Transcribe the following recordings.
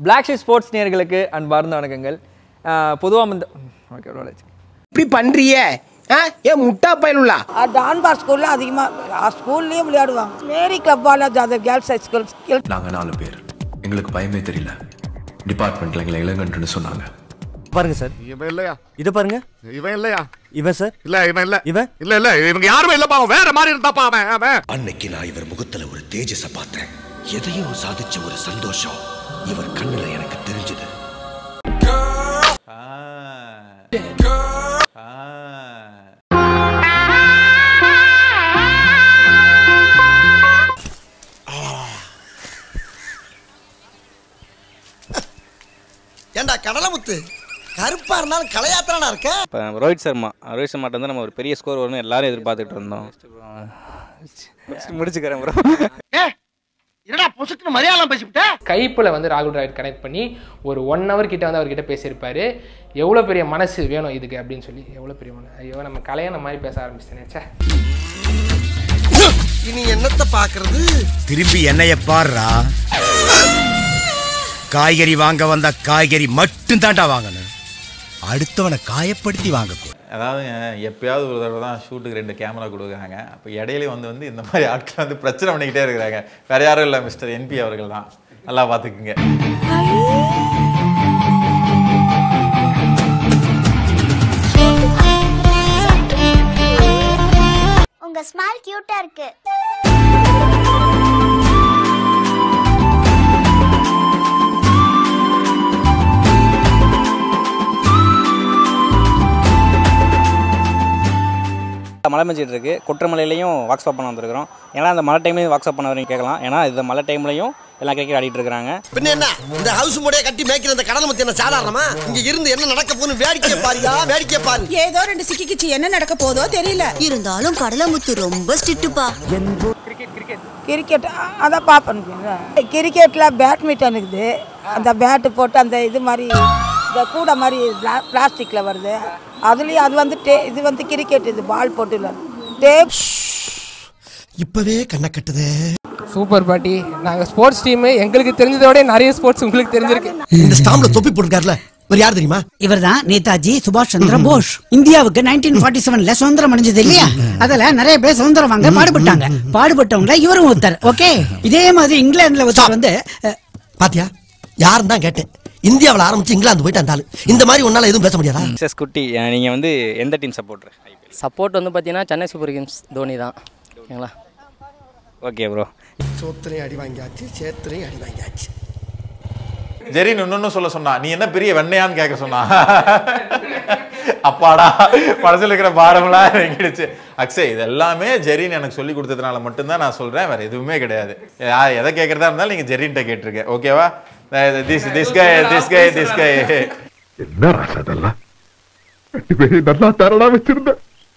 black sheep sports நேயர்களுக்கு அன்பார்ந்த வணக்கங்கள் பொதுவாக இந்த ஓகே இப்படி பண்றிய ஏன் முட்டா பயலுள்ளா டான்பார் ஸ்கூலில் அதிகமாக ஸ்கூல்லேயும் விளையாடுவாங்க மேரி கிளப்பால் அது கேர்ள்ஸ் ஹை ஸ்கூல் நாங்க நாலு பேர் எங்களுக்கு பயமே தெரியல டிபார்ட்மெண்ட்ல எங்களை இளங்கன்றுன்னு சொன்னாங்க பாருங்க சார் இவன் இல்லையா இத பாருங்க இவன் இல்லையா இவன் சார் இல்ல இவன் இல்ல இவன் இல்ல இல்ல இவங்க யாருமே இல்லப்பா அவன் வேற மாதிரி இருந்தாப்பா அவன் அவன் அன்னைக்கு நான் இவர் முகத்துல ஒரு தேஜஸ பார்த்தேன் எதையோ சாதிச்ச ஒரு சந்தோஷம் இவர் கண்ணுல எனக்கு தெரிஞ்சது ஏண்டா கடலமுத்து கருப்பா இருந்தாலும் கலையாத்திரனா இருக்க இப்போ ரோஹித் சர்மா ரோஹித் சர்மாட்ட வந்து நம்ம ஒரு பெரிய ஸ்கோர் வரும்னு எல்லாரும் எதிர்பார்த்துட்டு இருந்தோம் முடிச்சுக்கிறேன் ப்ரோ என்னடா பொசுக்கு மரியாதை பேசிவிட்ட கைப்பில் வந்து ராகுல் டிராவிட் கனெக்ட் பண்ணி ஒரு ஒன் ஹவர் கிட்ட வந்து அவர்கிட்ட பேசியிருப்பாரு எவ்வளோ பெரிய மனசு வேணும் இதுக்கு அப்படின்னு சொல்லி எவ்வளோ பெரிய மனசு ஐயோ நம்ம கல்யாணம் மாதிரி பேச ஆரம்பிச்சிட்டேனே ச்சே இனி என்னத்த பாக்குறது திரும்பி என்னைய பாடுறா காய்கறி வாங்க வந்த காய்கறி மட்டும் தாண்டா வாங்கணும் அடுத்தவனை காயப்படுத்தி வாங்க அதாவதுங்க எப்பயாவது ஒரு தடவை தான் ஷூட்டுக்கு ரெண்டு கேமரா கொடுக்குறாங்க அப்போ இடையில வந்து வந்து இந்த மாதிரி ஆட்கள் வந்து பிரச்சனை பண்ணிக்கிட்டே இருக்கிறாங்க வேற யாரும் இல்லை மிஸ்டர் என்பி அவர்கள் தான் நல்லா பார்த்துக்குங்க உங்க ஸ்மைல் கியூட்டா இருக்கு மழை பெஞ்சிட்டு இருக்கு குற்றமலையிலையும் வாக்ஸ் அப் பண்ண வந்திருக்கிறோம் ஏன்னா அந்த மழை டைம்லையும் வாக்ஸ் அப் பண்ண வரைக்கும் கேட்கலாம் ஏன்னா இந்த மழை டைம்லையும் எல்லாம் கிரிக்கெட் ஆடிட்டு இருக்காங்க பின்ன என்ன இந்த ஹவுஸ் மூடைய கட்டி மேய்க்கிற இந்த கடலமுத்து என்ன சாதாரணமா இங்க இருந்து என்ன நடக்க போகுதுன்னு வேடிக்கை பாருயா வேடிக்கை பாரு ஏதோ ரெண்டு சிக்கிக்கிச்சு என்ன நடக்க போதோ தெரியல இருந்தாலும் கடலமுத்து ரொம்ப ஸ்ட்ரிக்ட்டுப்பா கிரிக்கெட் அதான் பார்ப்பேன் கிரிக்கெட்டில் பேட்மிண்டன் இருக்குது அந்த பேட்டு போட்டு அந்த இது மாதிரி இந்த கூட மாதிரி பிளாஸ்டிக்கில் வருது அதுலேயும் அது வந்து டே இது வந்து கிரிக்கெட் இது பால் போட்டு டேப் இப்பவே கண்ணை கட்டுதே சூப்பர் பாட்டி நாங்கள் ஸ்போர்ட்ஸ் டீமு எங்களுக்கு தெரிஞ்சதை விட நிறைய ஸ்போர்ட்ஸ் உங்களுக்கு தெரிஞ்சிருக்கு இந்த ஸ்டாம்ப்ல தொப்பி போட்டுருக்காருல இவர் யார் தெரியுமா இவர்தான் நேதாஜி சுபாஷ் சந்திர போஸ் இந்தியாவுக்கு நைன்டீன் ஃபார்ட்டி செவன்ல சுதந்திரம் அடைஞ்சது இல்லையா அதுல நிறைய பேர் சுதந்திரம் வாங்க பாடுபட்டாங்க பாடுபட்டவங்க இவரும் ஒருத்தர் ஓகே இதே மாதிரி இங்கிலாந்துல ஒருத்தர் வந்து அஹ், பாத்தியா யாருன்னு தான் கேட்டேன் இந்தியாவுல ஆரம்பிச்சு இங்கிலாந்து போயிட்டு அந்த ஆளு இந்த மாதிரி உன்னால எதுவும் பேச முடியாதா மிஸ்ஸஸ் குட்டி அஹ் நீங்க வந்து எந்த டீம் சப்போர்ட்ரு சப்போர்ட் வந்து பார்த்தீங்கன்னா சென்னை சூப்பர் கிங்ஸ் தோனி தான் ஓகேங்களா ஓகே ப்ரோ சோத்திரையும் அடி வாங்கியாச்சு சேத்திரையும் அடி வாங்கியாச்சு ஜெரின் இன்னொன்னு சொல்ல சொன்னா நீ என்ன பெரிய வெண்ணையான்னு கேட்க சொன்னா அப்பாடா படத்தில் இருக்கிற பாரம்லாம் இறங்கிடுச்சு அக்ஷய் இது எல்லாமே ஜெரின் எனக்கு சொல்லி கொடுத்ததுனால மட்டும்தான் நான் சொல்றேன் வேற எதுவுமே கிடையாது யா- எதை கேட்கறதா இருந்தாலும் நீங்க ஜெரின்ட்ட கேட்டிருக்க ஓகேவா this this guy this guy this guy என்ன ராசா அதெல்லாம் ரெண்டு பேரும் நல்லா தரடா வச்சிருந்த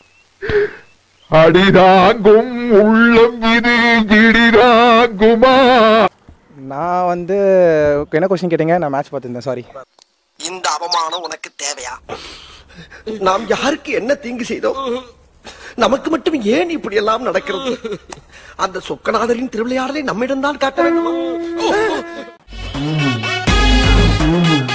அடிதாங்கும் உள்ளம் இது இடிதாங்குமா நான் வந்து என்ன கொஸ்டின் கேட்டீங்க நான் மேட்ச் பார்த்துருந்தேன் சாரி இந்த அவமானம் உனக்கு தேவையா நாம் யாருக்கு என்ன தீங்கு செய்தோம் நமக்கு மட்டும் ஏன் இப்படி எல்லாம் நடக்கிறது அந்த சொக்கநாதரின் திருவிளையாடலை நம்மிடம் தான் காட்ட வேண்டுமா